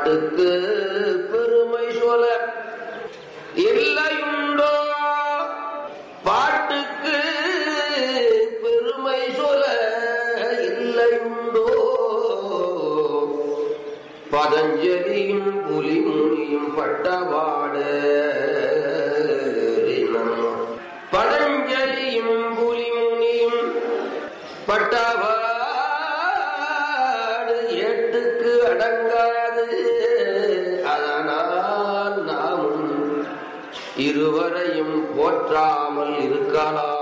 பாட்டுக்கு பெருமை சொல்ல இல்லையுண்டோ பாட்டுக்கு பெருமை சொல்ல இல்லையுண்டோ பதஞ்சலியும் புலிமுனியும் பட்டபாடு பதஞ்சலியும் புலிமுனியும் பட்டபாடு ஏட்டுக்கு அடங்காது அதனால் நாமும் இருவரையும் போற்றாமல் இருக்கலாம்